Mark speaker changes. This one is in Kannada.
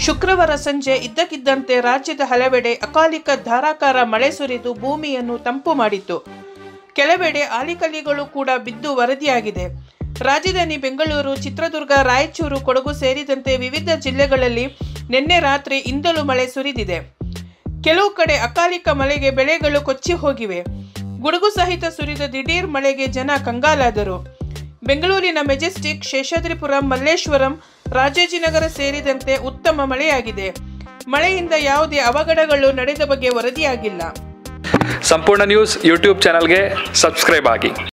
Speaker 1: ಶುಕ್ರವಾರ ಸಂಜೆ ಇದ್ದಕ್ಕಿದ್ದಂತೆ ರಾಜ್ಯದ ಹಲವೆಡೆ ಅಕಾಲಿಕ ಧಾರಾಕಾರ ಮಳೆ ಸುರಿದು ಭೂಮಿಯನ್ನು ತಂಪು ಮಾಡಿತು ಕೆಲವೆಡೆ ಆಲಿಕಲ್ಲಿಗಳು ಕೂಡ ಬಿದ್ದು ವರದಿಯಾಗಿದೆ ರಾಜಧಾನಿ ಬೆಂಗಳೂರು ಚಿತ್ರದುರ್ಗ ರಾಯಚೂರು ಕೊಡಗು ಸೇರಿದಂತೆ ವಿವಿಧ ಜಿಲ್ಲೆಗಳಲ್ಲಿ ನಿನ್ನೆ ರಾತ್ರಿ ಇಂದಲೂ ಮಳೆ ಸುರಿದಿದೆ ಕೆಲವು ಕಡೆ ಅಕಾಲಿಕ ಮಳೆಗೆ ಬೆಳೆಗಳು ಕೊಚ್ಚಿ ಹೋಗಿವೆ ಗುಡುಗು ಸಹಿತ ಸುರಿದ ದಿಢೀರ್ ಮಳೆಗೆ ಜನ ಕಂಗಾಲಾದರು ಬೆಂಗಳೂರಿನ ಮೆಜೆಸ್ಟಿಕ್ ಶೇಷಾದ್ರಿಪುರಂ ಮಲ್ಲೇಶ್ವರಂ ರಾಜಾಜಿನಗರ ಸೇರಿದಂತೆ ಉತ್ತಮ ಮಳೆಯಾಗಿದೆ ಮಳೆಯಿಂದ ಯಾವುದೇ ಅವಘಡಗಳು ನಡೆದ ಬಗ್ಗೆ ವರದಿಯಾಗಿಲ್ಲ
Speaker 2: ಸಂಪೂರ್ಣ ನ್ಯೂಸ್ ಯೂಟ್ಯೂಬ್ ಚಾನಲ್ಗೆ ಸಬ್ಸ್ಕ್ರೈಬ್ ಆಗಿ